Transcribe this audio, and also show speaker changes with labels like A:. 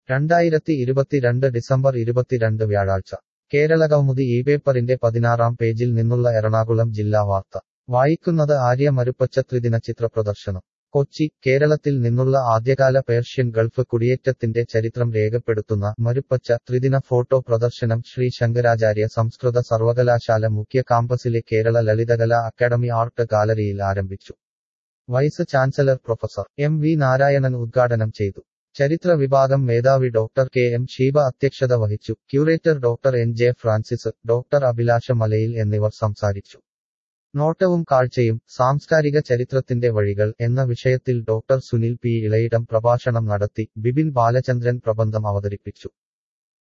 A: രണ്ടായിരത്തി ഇരുപത്തിരണ്ട് ഡിസംബർ ഇരുപത്തിരണ്ട് വ്യാഴാഴ്ച കേരള കൗമുദി ഈ പേപ്പറിന്റെ പതിനാറാം പേജിൽ നിന്നുള്ള എറണാകുളം ജില്ലാ വാർത്ത വായിക്കുന്നത് ആര്യ മരുപ്പച്ച ത്രിദിന ചിത്രപ്രദർശനം കൊച്ചി കേരളത്തിൽ നിന്നുള്ള ആദ്യകാല പേർഷ്യൻ ഗൾഫ് കുടിയേറ്റത്തിന്റെ ചരിത്രം രേഖപ്പെടുത്തുന്ന മരുപ്പച്ച ത്രിദിന ഫോട്ടോ പ്രദർശനം ശ്രീ ശങ്കരാചാര്യ സംസ്കൃത സർവകലാശാല മുഖ്യ കാമ്പസിലെ Kerala Lalithakala academy art gallery ആരംഭിച്ചു vice chancellor professor M V Narayanan ഉദ്ഘാടനം ചെയ്തു ചരിത്ര വിഭാഗം മേധാവി ഡോക്ടർ കെ എം ഷീബ അധ്യക്ഷത വഹിച്ചു curator doctor N J Francis doctor Abhilasha Malayil എന്നിവർ സംസാരിച്ചു നോട്ടവും കാഴ്ചയും സാംസ്കാരിക ചരിത്രത്തിന്റെ വഴികൾ എന്ന വിഷയത്തിൽ ഡോക്ടർ സുനിൽ പി ഇളയിടം പ്രഭാഷണം നടത്തി ബിപിൻ ബാലചന്ദ്രൻ പ്രബന്ധം അവതരിപ്പിച്ചു